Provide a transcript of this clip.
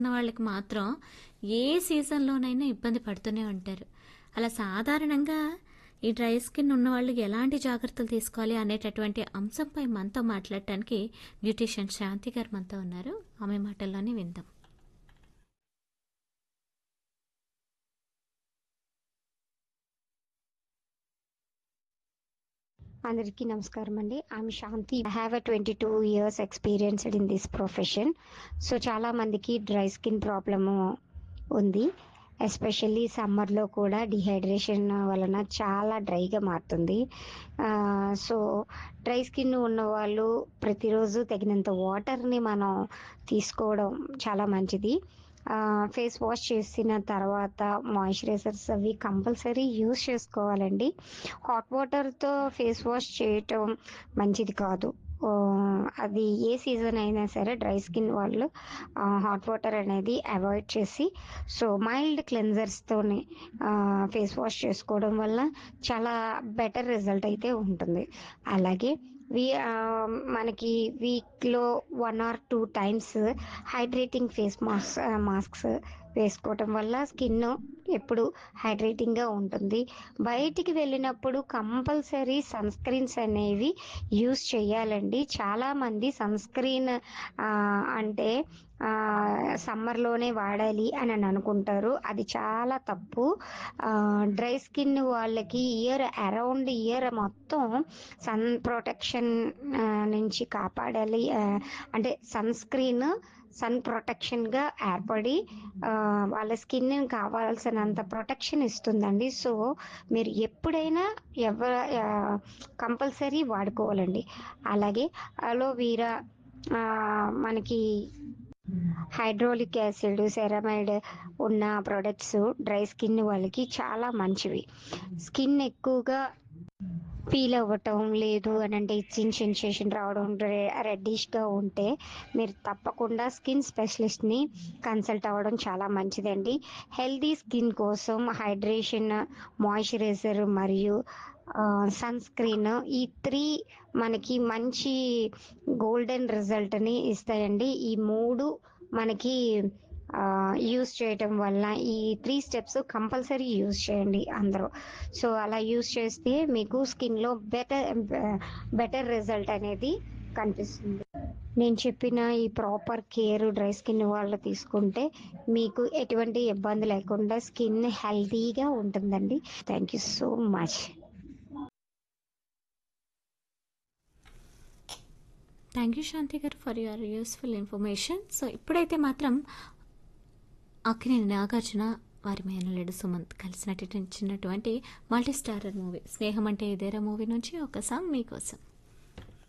ఉన్న వాళ్ళకి మాత్రం ఏ సీజన్‌లోనైనా ఇబ్బంది పడుతూనే ఉంటారు. అలా సాధారణంగా ఈ డ్రై స్కిన్ ఉన్నవాళ్ళు ఎలాంటి జాగ్రత్తలు తీసుకోవాలి అనేటటువంటి అంశంపై మనతో మాట్లాడటానికి బ్యూటీషియన్ శాంతి గారు మనతో ఉన్నారు. ఆమె మాటల్లోనే విందాం. అందరికీ నమస్కారం అండి I'm Shanti I have a twenty two years experienced in this profession so చాలా మందికి డ్రై స్కిన్ ప్రాబ్లము ఉంది ఎస్పెషల్లీ సమ్మర్లో కూడా డిహైడ్రేషన్ వలన చాలా డ్రైగా మారుతుంది సో డ్రై స్కిన్ ఉన్న వాళ్ళు ప్రతిరోజు తగినంత వాటర్ని మనం తీసుకోవడం చాలా మంచిది ఫేస్ వాష్ చేసిన తర్వాత మాయిశ్చరైజర్స్ అవి కంపల్సరీ యూస్ చేసుకోవాలండి హాట్ వాటర్తో ఫేస్ వాష్ చేయటం మంచిది కాదు అది ఏ సీజన్ అయినా సరే డ్రై స్కిన్ వాళ్ళు హాట్ వాటర్ అనేది అవాయిడ్ చేసి సో మైల్డ్ క్లెన్జర్స్తోని ఫేస్ వాష్ చేసుకోవడం వల్ల చాలా బెటర్ రిజల్ట్ అయితే ఉంటుంది అలాగే వి మనకి వీక్లో one or two times hydrating face mask masks వేసుకోవటం వల్ల స్కిన్ ఎప్పుడు హైడ్రేటింగ్గా ఉంటుంది బయటికి వెళ్ళినప్పుడు కంపల్సరీ సన్ స్క్రీన్స్ అనేవి యూస్ చేయాలండి చాలామంది సన్ స్క్రీన్ అంటే సమ్మర్లోనే వాడాలి అని అని అనుకుంటారు అది చాలా తప్పు డ్రై స్కిన్ వాళ్ళకి ఇయర్ అరౌండ్ ఇయర్ మొత్తం సన్ ప్రొటెక్షన్ నుంచి కాపాడాలి అంటే సన్ స్క్రీన్ సన్ ప్రొటెక్షన్గా ఏర్పడి వాళ్ళ స్కిన్ కావాల్సినంత ప్రొటెక్షన్ ఇస్తుందండి సో మీరు ఎప్పుడైనా ఎవ కంపల్సరీ వాడుకోవాలండి అలాగే అలోవీరా మనకి హైడ్రోలిక్ యాసిడ్ సెరమైడ్ ఉన్న ప్రొడక్ట్స్ డ్రై స్కిన్ వాళ్ళకి చాలా మంచివి స్కిన్ ఎక్కువగా ఫీల్ అవ్వటం లేదు అని అంటే ఇచ్చింగ్ సెన్సేషన్ రావడం రెడ్డిష్గా ఉంటే మీరు తప్పకుండా స్కిన్ స్పెషలిస్ట్ని కన్సల్ట్ అవ్వడం చాలా మంచిదండి హెల్దీ స్కిన్ కోసం హైడ్రేషన్ మాయిశ్చరైజర్ మరియు సన్ స్క్రీన్ ఈ త్రీ మనకి మంచి గోల్డెన్ రిజల్ట్ని ఇస్తాయండి ఈ మూడు మనకి యూస్ చేయటం వల్ల ఈ త్రీ స్టెప్స్ కంపల్సరీ యూస్ చేయండి అందరూ సో అలా యూస్ చేస్తే మీకు స్కిన్లో బెటర్ బెటర్ రిజల్ట్ అనేది కనిపిస్తుంది నేను చెప్పిన ఈ ప్రాపర్ కేర్ డ్రై స్కిన్ వాళ్ళు తీసుకుంటే మీకు ఎటువంటి ఇబ్బంది లేకుండా స్కిన్ హెల్తీగా ఉంటుందండి thank you so much thank you Shanti గారు for your useful information so ఇప్పుడైతే మాత్రం అక్కినేని నాగార్జున వారి మేనల్లుడు సుమంత్ కలిసి నటించినటువంటి మల్టీ స్టారర్ మూవీ స్నేహం అంటే ఇదేరా మూవీ నుంచి ఒక సాంగ్ మీకోసం